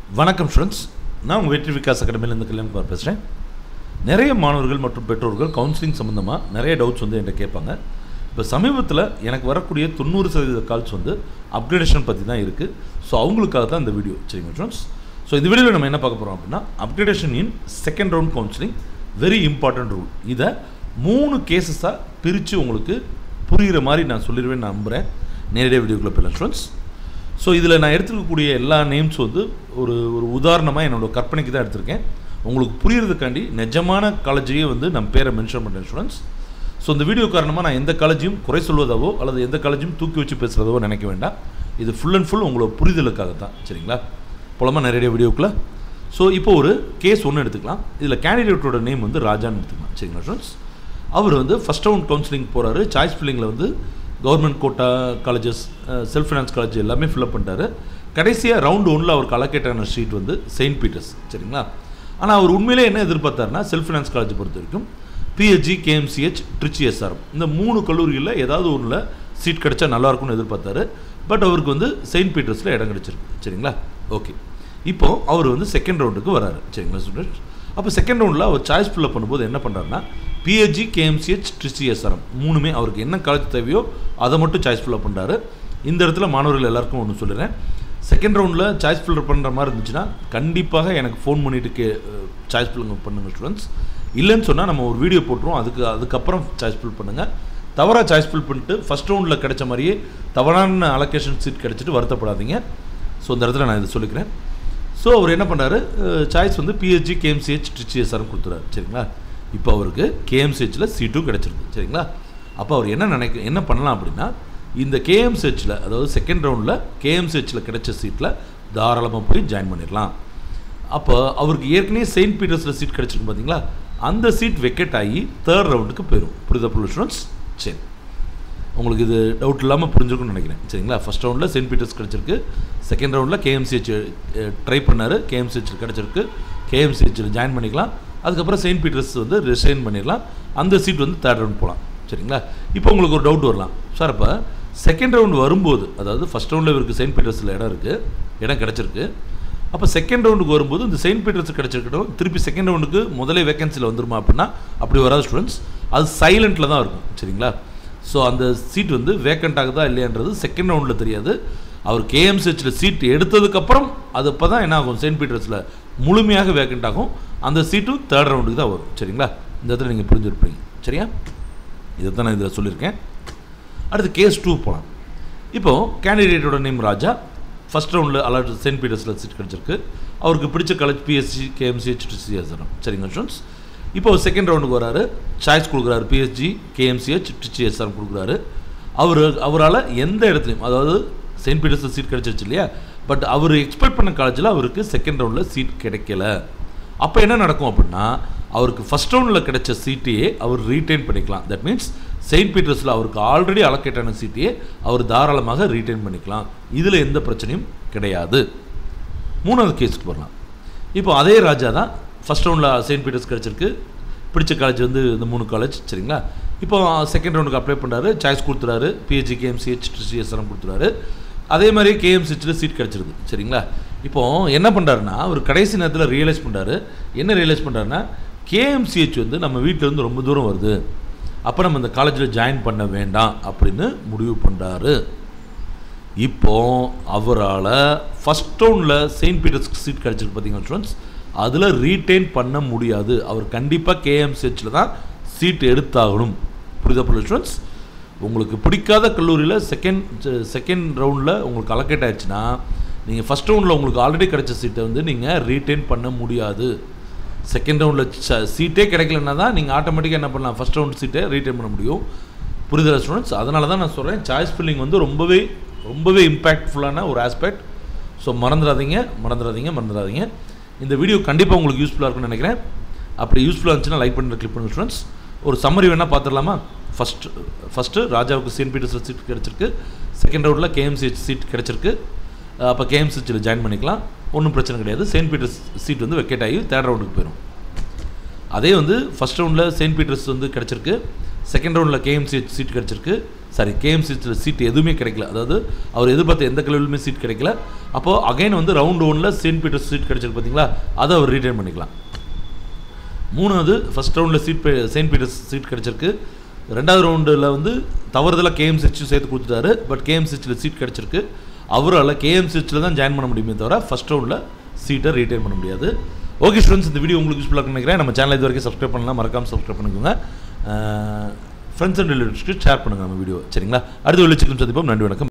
வணக்கம் ஸ்டூடெண்ட்ஸ் நான் உங்கள் வெற்றி விகாஸ் அகாடமியிலேருந்து கல்யாண் பேசுகிறேன் நிறைய மாணவர்கள் மற்றும் பெற்றோர்கள் கவுன்சிலிங் சம்மந்தமாக நிறைய டவுட்ஸ் வந்து என்கிட்ட கேட்பாங்க இப்போ சமீபத்தில் எனக்கு வரக்கூடிய தொண்ணூறு சதவீத கால்ஸ் வந்து அப்கிரேடேஷன் பற்றி தான் இருக்குது ஸோ அவங்களுக்காக தான் இந்த வீடியோ சரிங்க ஸ்டூடெண்ட்ஸ் ஸோ இந்த வீடியோவில் நம்ம என்ன பார்க்க போகிறோம் அப்படின்னா upgradation in second round counselling very important rule இதை மூணு கேசஸாக பிரித்து உங்களுக்கு புரிகிற மாதிரி நான் சொல்லிடுவேன் நம்புகிறேன் நேரடியாக வீடியோக்குள்ளே போயிடலாம் ஸ்டூடெண்ட்ஸ் ஸோ இதில் நான் எடுத்துக்கக்கூடிய எல்லா நேம்ஸ் வந்து ஒரு ஒரு உதாரணமாக என்னோட கற்பனைக்கு தான் எடுத்திருக்கேன் உங்களுக்கு புரியறதுக்காண்டி நிஜமான காலேஜையே வந்து நம்ம பேரை மென்ஷன் பண்ணுறேன் ஸ்டூடெண்ட்ஸ் ஸோ இந்த வீடியோ காரணமாக நான் எந்த காலேஜையும் குறை சொல்வதாவோ அல்லது எந்த காலேஜையும் தூக்கி வச்சு பேசுகிறதோ நினைக்க வேண்டாம் இது ஃபுல் அண்ட் ஃபுல் உங்களோட புரிதலுக்காக தான் சரிங்களா போலமா நிறைய வீடியோக்குள்ள ஸோ இப்போ ஒரு கேஸ் ஒன்று எடுத்துக்கலாம் இதில் கேண்டிடேட்டோட நேம் வந்து ராஜான்னு எடுத்துக்கலாம் சரிங்களா ஸ்டூடெண்ட்ஸ் அவர் வந்து ஃபஸ்ட் ரவுண்ட் கவுன்சிலிங் போகிறாரு சாய்ஸ் ஃபில்லிங்கில் வந்து government quota colleges self finance college எல்லாமே ஃபில்அப் பண்ணிட்டாரு கடைசியாக ரவுண்டு ஒன்றில் அவருக்கு allocate ஆன ஸ்ட்ரீட் வந்து செயின்ட் பீட்டர்ஸ் சரிங்களா ஆனால் அவர் உண்மையிலே என்ன எதிர்பார்த்தாருன்னா செல்ஃப் ஃபினான்ஸ் காலேஜ் பொறுத்த வரைக்கும் பிஹெச்ஜி கேஎம்சிஹெச் ட்ரிச்சி எஸ்ஆர்எம் இந்த மூணு கல்லூரிகளில் ஏதாவது ஒன்றில் சீட் கிடைச்சா நல்லா இருக்கும்னு எதிர்பார்த்தாரு பட் அவருக்கு வந்து செயின்ட் பீட்டர்ஸில் இடம் கிடைச்சிருக்கு சரிங்களா ஓகே இப்போ அவர் வந்து செகண்ட் ரவுண்டுக்கு வராரு சரிங்களா ஸ்டூடெண்ட்ஸ் அப்போ செகண்ட் ரவுண்டில் அவர் சாய்ஸ் ஃபில்அப் பண்ணும்போது என்ன பண்ணுறாருன்னா பிஹெச்ஜி கேஎம்சிஹெச் ட்ரிசிஎஸ்ஆர்எம் மூணுமே அவருக்கு என்ன காலேஜ் தேவையோ அதை மட்டும் சாய்ஸ் ஃபில்அப் பண்ணுறாரு இந்த இடத்துல மாணவர்கள் எல்லாருக்கும் ஒன்று சொல்லிடுறேன் செகண்ட் ரவுண்டில் சாய்ஸ் ஃபில்அப் பண்ணுற மாதிரி இருந்துச்சுன்னா கண்டிப்பாக எனக்கு ஃபோன் பண்ணிவிட்டு கே சாய்ஸ் ஃபில் பண்ணுங்க ஸ்டூடெண்ட்ஸ் இல்லைன்னு சொன்னால் நம்ம ஒரு வீடியோ போட்டுருவோம் அதுக்கு அதுக்கப்புறம் சாய்ஸ் ஃபில் பண்ணுங்கள் தவறாக சாய்ஸ் ஃபில் பண்ணிட்டு ஃபஸ்ட் ரவுண்டில் கிடைச்ச மாதிரியே தவறான அலோகேஷன் சீட் கிடைச்சிட்டு வருத்தப்படாதீங்க ஸோ இந்த இடத்துல நான் இதை சொல்லிக்கிறேன் ஸோ அவர் என்ன பண்ணுறாரு சாய்ஸ் வந்து பிஹெச்சி கேஎம்சிஹெச் ட்ரிச்சிஎஸ்ஆர்னு கொடுத்துறாரு சரிங்களா இப்போ அவருக்கு கேஎம்சிஹெச்சில் சீட்டும் கிடச்சிருக்கு சரிங்களா அப்போ அவர் என்ன நினைக்க என்ன பண்ணலாம் அப்படின்னா இந்த கேஎம்சிஹெச்சில் அதாவது செகண்ட் ரவுண்டில் கேஎம்சிஹெச்சில் கிடைச்ச சீட்டில் தாராளமாக போய் ஜாயின் பண்ணிடலாம் அப்போ அவருக்கு ஏற்கனவே செயின்ட் பீட்டர்ஸில் சீட் கிடச்சிருக்கு பார்த்தீங்களா அந்த சீட் வெக்கெட் ஆகி தேர்ட் ரவுண்டுக்கு போயிடும் புரிதா புரியுது ஸ்டூடெண்ட்ஸ் சரி உங்களுக்கு இது டவுட் இல்லாமல் புரிஞ்சிருக்கும்னு நினைக்கிறேன் சரிங்களா ஃபஸ்ட் ரவுண்டில் செயின்ட் பீட்டர்ஸ் கிடச்சிருக்கு செகண்ட் ரவுண்டில் கேஎம்சிஹெச் ட்ரை பண்ணார் கேஎம்சிஹெச் கிடச்சிருக்கு கேஎம்சிஹெச்சில் ஜாயின் பண்ணிக்கலாம் அதுக்கப்புறம் செயின்ட் பீட்டர்ஸ் வந்து ரிசைன் பண்ணிடலாம் அந்த சீட் வந்து தேர்ட் ரவுண்ட் போகலாம் சரிங்களா இப்போ உங்களுக்கு ஒரு டவுட் வரலாம் சார் அப்போ செகண்ட் ரவுண்ட் வரும்போது அதாவது ஃபஸ்ட் ரவுண்டில் இவருக்கு செயின்ட் பீட்டர்ஸில் இடம் இருக்குது இடம் கிடச்சிருக்கு அப்போ செகண்ட் ரவுண்டுக்கு வரும்போது இந்த செயின்ட் பீட்டர்ஸ் கிடச்சிருக்கட்டும் திருப்பி செகண்ட் ரவுண்டுக்கு முதலே வேகன்சியில் வந்துருமா அப்படின்னா அப்படி வராது ஸ்டூடெண்ட்ஸ் அது சைலண்ட்டில் தான் இருக்கும் சரிங்களா ஸோ அந்த சீட் வந்து வேக்கண்ட் ஆகுதா இல்லையான்றது செகண்ட் ரவுண்டில் தெரியாது அவர் கேஎம்சிஹெச்சில் சீட் எடுத்ததுக்கப்புறம் அது அப்போ தான் என்ன ஆகும் செயின்ட் பீட்டர்ஸில் முழுமையாக வேக்கண்ட் ஆகும் அந்த சீட்டும் தேர்ட் ரவுண்டுக்கு தான் வரும் சரிங்களா இந்த இடத்துல நீங்கள் புரிஞ்சுருப்பீங்க சரியா இதை தான் நான் இதில் சொல்லியிருக்கேன் அடுத்து கேஸ் டூ போகலாம் இப்போது கேண்டிடேட்டோட நேம் ராஜா ஃபஸ்ட் ரவுண்டில் அலர்ட் செயின்ட் பீட்டர்ஸில் சீட் கிடச்சிருக்கு அவருக்கு பிடிச்ச காலேஜ் பிஎஸ்சி கேஎம்சிஹெச் சிஎஸ்ஆர்எம் சரிங்க ஸ்டூடெண்ட்ஸ் இப்போ செகண்ட் ரவுண்டுக்கு வராரு சாய்ஸ் கொடுக்குறாரு பிஎஸ்ஜி கேஎம்சிஹெச் டிச்சிஎஸ்ஆர் கொடுக்குறாரு அவர் அவரால் எந்த இடத்துலையும் அதாவது செயின்ட் பீட்டர்ஸில் சீட் கிடச்சிருச்சு இல்லையா பட் அவர் எக்ஸ்பெக்ட் பண்ண காலேஜில் அவருக்கு செகண்ட் ரவுண்டில் சீட் கிடைக்கல அப்போ என்ன நடக்கும் அப்படின்னா அவருக்கு ஃபஸ்ட் ரவுண்டில் கிடைச்ச சீட்டையே அவர் ரீட்டைன் பண்ணிக்கலாம் தட் மீன்ஸ் செயின்ட் பீட்டர்ஸில் அவருக்கு ஆல்ரெடி அலோகேட்டான சீட்டையே அவர் தாராளமாக ரீட்டைன் பண்ணிக்கலாம் இதில் எந்த பிரச்சனையும் கிடையாது மூணாவது கேஸுக்கு வரலாம் இப்போ அதே ராஜா தான் ஃபஸ்ட் ரவுண்டில் செயின்ட் பீட்டர்ஸ் கிடச்சிருக்கு பிடிச்ச காலேஜ் வந்து இந்த மூணு காலேஜ் சரிங்களா இப்போ செகண்ட் ரவுண்டுக்கு அப்ளை பண்ணுறாரு சாய்ஸ் கொடுத்துறாரு பிஹெச்சி கேஎம்சிஹெச் டிசிஎஸ்எம் கொடுத்துறாரு அதே மாதிரி கேஎம்சிஹெச்சில் சீட் கிடச்சிருது சரிங்களா இப்போ என்ன பண்ணுறாருன்னா அவர் கடைசி நேரத்தில் ரியலைஸ் பண்ணுறாரு என்ன ரியலைஸ் பண்ணுறாருன்னா கேஎம்சிஹெச் வந்து நம்ம வீட்டிலேருந்து ரொம்ப தூரம் வருது அப்போ நம்ம இந்த காலேஜில் ஜாயின் பண்ண வேண்டாம் அப்படின்னு முடிவு பண்ணுறாரு இப்போ அவரால் ஃபஸ்ட் ரவுண்டில் செயின்ட் பீட்டர்ஸ்க்கு சீட் கிடச்சிருக்கு பார்த்தீங்கன்னா ஸ்டூடெண்ட்ஸ் அதில் ரீட்டைன் பண்ண முடியாது அவர் கண்டிப்பாக கேஎம்சிஹெச்சில் தான் சீட் எடுத்தாகணும் புரியுதா புரியுது ஸ்டூடெண்ட்ஸ் உங்களுக்கு பிடிக்காத கல்லூரியில் செகண்ட் செகண்ட் ரவுண்டில் உங்களுக்கு அலோகேட் ஆயிடுச்சுன்னா நீங்கள் ஃபஸ்ட் ரவுண்டில் உங்களுக்கு ஆல்ரெடி கிடைச்ச சீட்டை வந்து நீங்கள் ரீட்டைன் பண்ண முடியாது செகண்ட் ரவுண்டில் சீட்டே கிடைக்கலன்னா தான் நீங்கள் ஆட்டோமேட்டிக்காக என்ன பண்ணலாம் ஃபஸ்ட் ரவுண்ட் சீட்டை ரீட்டைன் பண்ண முடியும் புரிதல் ஸ்டூடெண்ட்ஸ் அதனால தான் நான் சொல்கிறேன் சாய்ஸ் ஃபில்லிங் வந்து ரொம்பவே ரொம்பவே இம்பேக்ட்ஃபுல்லான ஒரு ஆஸ்பெக்ட் ஸோ மறந்துடாதீங்க மறந்துடாதீங்க மறந்துடாதீங்க இந்த வீடியோ கண்டிப்பாக உங்களுக்கு யூஸ்ஃபுல்லாக இருக்கும்னு நினைக்கிறேன் அப்படி யூஸ்ஃபுல்லாக இருந்துச்சுன்னா லைக் பண்ணி கிளிக் பண்ணுங்க ஸ்டூடெண்ட்ஸ் ஒரு சம்மரி வேணால் பார்த்துடலாமா ஃபஸ்ட் ஃபஸ்ட்டு ராஜாவுக்கு செயின்ட் பீட்டர்ஸில் சீட் கிடச்சிருக்கு செகண்ட் ரவுண்டில் கேஎம்சிஹெச் சீட் கிடச்சிருக்கு அப்போ கேஎம்சிஹெச்சில் ஜாயின் பண்ணிக்கலாம் ஒன்றும் பிரச்சனை கிடையாது செயின்ட் பீட்டர்ஸ் சீட் வந்து வெக்கேட் ஆகி தேர்ட் ரவுண்டுக்கு போயிடும் அதே வந்து ஃபஸ்ட் ரவுண்டில் செயின்ட் பீட்டர்ஸ் வந்து கிடச்சிருக்கு செகண்ட் ரவுண்டில் கேஎம்சிஹெச் சீட் கிடச்சிருக்கு சாரி கேஎம்சிஹெச்சில் சீட் எதுவுமே கிடைக்கல அதாவது அவர் எதிர்பார்த்த எந்த கல்லூரிலுமே சீட் கிடைக்கல அப்போது அகைன் வந்து ரவுண்ட் ஒனில் செயின்ட் பீட்டர்ஸ் சீட் கிடைச்சிருக்கு பார்த்தீங்களா அதை அவர் ரீட்டைன் பண்ணிக்கலாம் மூணாவது ஃபஸ்ட் ரவுண்டில் சீட் செயின்ட் பீட்டர்ஸ் சீட் கிடச்சிருக்கு ரெண்டாவது ரவுண்டில் வந்து தவறுதலாக கேஎம்சிஹெச்சும் சேர்த்து கொடுத்துட்டாரு பட் கேஎம்சிஹெச்சில் சீட் கிடச்சிருக்கு அவரால் கேஎம்சிஹெச்சில் தான் ஜாயின் பண்ண முடியுமே தவிர ஃபஸ்ட் ரவுண்டில் சீட்டை ரீட்டைன் பண்ண முடியாது ஓகே ஸ்டூடெண்ட்ஸ் இந்த வீடியோ உங்களுக்கு யூஸ்ஃபுல்லாக நினைக்கிறேன் நம்ம சேனல் இது வரைக்கும் சப்ஸ்கிரைப் பண்ணலாம் மறக்காமல் சப்ஸ்கிரைப் பண்ணிக்கோங்க ஃப்ரெண்ட்ஸ் அண்ட் ரிலேட்டிவ்ஸ்க்கு ஷேர் பண்ணுங்கள் நம்ம வீடியோ சரிங்களா அடுத்த வெளிச்சிக்கும் சந்திப்போம் நன்றி வணக்கம்